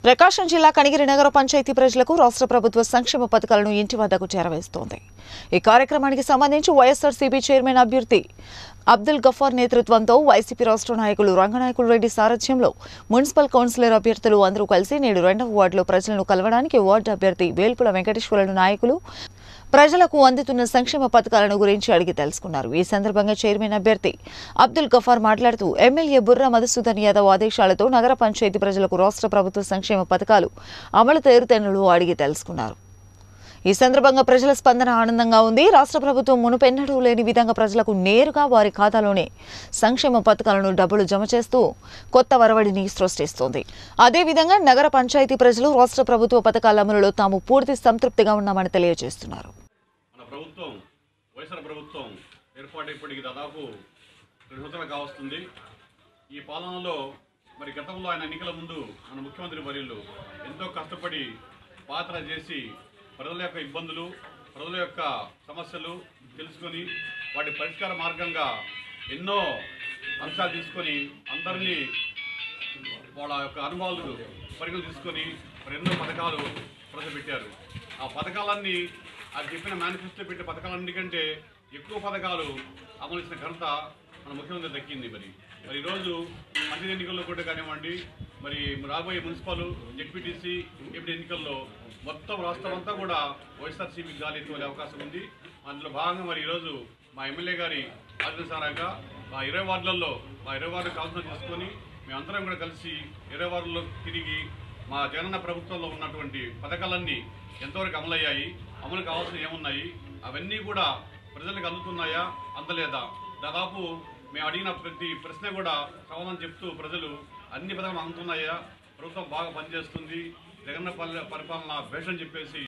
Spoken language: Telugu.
ప్రకాశం జిల్లా కనిగిరి నగర పంచాయతీ ప్రజలకు రాష్ట్ర ప్రభుత్వ సంక్షేమ పథకాలను ఇంటి వద్దకు చేరవేస్తోంది ఈ కార్యక్రమానికి సంబంధించి వైఎస్ఆర్సీపీ చైర్మన్ అభ్యర్థి అబ్దుల్ గఫార్ నేతృత్వంతో వైసీపీ రాష్ట్ర నాయకులు రంగనాయకులు రెడ్డి సారథ్యంలో మున్సిపల్ కౌన్సిలర్ అభ్యర్థులు అందరూ కలిసి నేడు రెండవ వార్డులో ప్రజలను కలవడానికి వార్డు అభ్యర్థి వేల్పుల వెంకటేశ్వరులు నాయకులు ప్రజలకు అందుతున్న సంక్షేమ పథకాలను గురించి అడిగి తెలుసుకున్నారు ఈ సందర్భంగా చైర్మన్ అభ్యర్థి అబ్దుల్ గఫార్ మాట్లాడుతూ ఎమ్మెల్యే బుర్రా మధుసూదన్ యాదవ్ ఆదేశాలతో నగర పంచాయతీ ప్రజలకు రాష్ట్ర ప్రభుత్వ సంక్షేమ పథకాలు అమలు తీరుతెన్నులు అడిగి తెలుసుకున్నారు ఈ సందర్భంగా ప్రజల స్పందన ఆనందంగా ఉంది రాష్ట్ర ప్రభుత్వం మునుపెన్నడూ లేని విధంగా ప్రజలకు నేరుగా వారి ఖాతాలోనే సంక్షేమ పథకాలను డబ్బులు జమ చేస్తూ కొత్త వరవడిని సృష్టిస్తోంది అదేవిధంగా నగర పంచాయతీ ప్రజలు రాష్ట్ర ప్రభుత్వ పథకాల అమలులో తాము పూర్తి సంతృప్తిగా ఉన్నామని తెలియజేస్తున్నారు మన ప్రభుత్వం వైఎస్ఆర్ ప్రభుత్వం ఏర్పాటైప్పటికి దాదాపు రెండు సంవత్సరాలు కావస్తుంది ఈ పాలనలో మరి గతంలో ఆయన ఎన్నికల ముందు మన ముఖ్యమంత్రి వర్యులు ఎంతో కష్టపడి పాత్ర చేసి ప్రజల యొక్క ఇబ్బందులు ప్రజల యొక్క సమస్యలు తెలుసుకొని వాటి పరిష్కార మార్గంగా ఎన్నో అంశాలు తీసుకొని అందరినీ వాళ్ళ యొక్క అనుభవాలు పరిగణలు తీసుకొని మరి ఎన్నో పథకాలు ప్రవేశపెట్టారు ఆ పథకాలన్నీ అది చెప్పిన మేనిఫెస్టో పెట్టిన పథకాలన్నికంటే ఎక్కువ పథకాలు అమలు చేసిన ఘనత మన ముఖ్యమంత్రి దక్కింది మరి మరి ఈరోజు మంత్రి ఎన్నికల్లో కూడా కానివ్వండి మరి రాబోయే మున్సిపల్ జెడ్పీటీసీ ఎంపీ ఎన్నికల్లో మొత్తం రాష్ట్రం అంతా కూడా వైఎస్ఆర్సీపీ గాలి ఎత్తుకునే అవకాశం ఉంది అందులో భాగంగా మరి ఈరోజు మా ఎమ్మెల్యే గారి ఆదేశారంగా మా ఇరవై వార్డులలో మా ఇరవై వార్డు కాల్సిన చేసుకొని మేమందరం కూడా కలిసి ఇరవై వార్డుల్లో తిరిగి మా జగనన్న ప్రభుత్వంలో ఉన్నటువంటి పథకాలన్నీ ఎంతవరకు అమలయ్యాయి అమలు కావాల్సిన ఏమున్నాయి అవన్నీ కూడా ప్రజలకు అందుతున్నాయా అందలేదా దాదాపు మేము అడిగిన ప్రతి ప్రశ్న కూడా సమాధానం చెప్తూ ప్రజలు అన్ని పథకాలు అందుతున్నాయా ప్రభుత్వం బాగా పనిచేస్తుంది జగన్న పల్లె పరిపాలన భేషం చెప్పేసి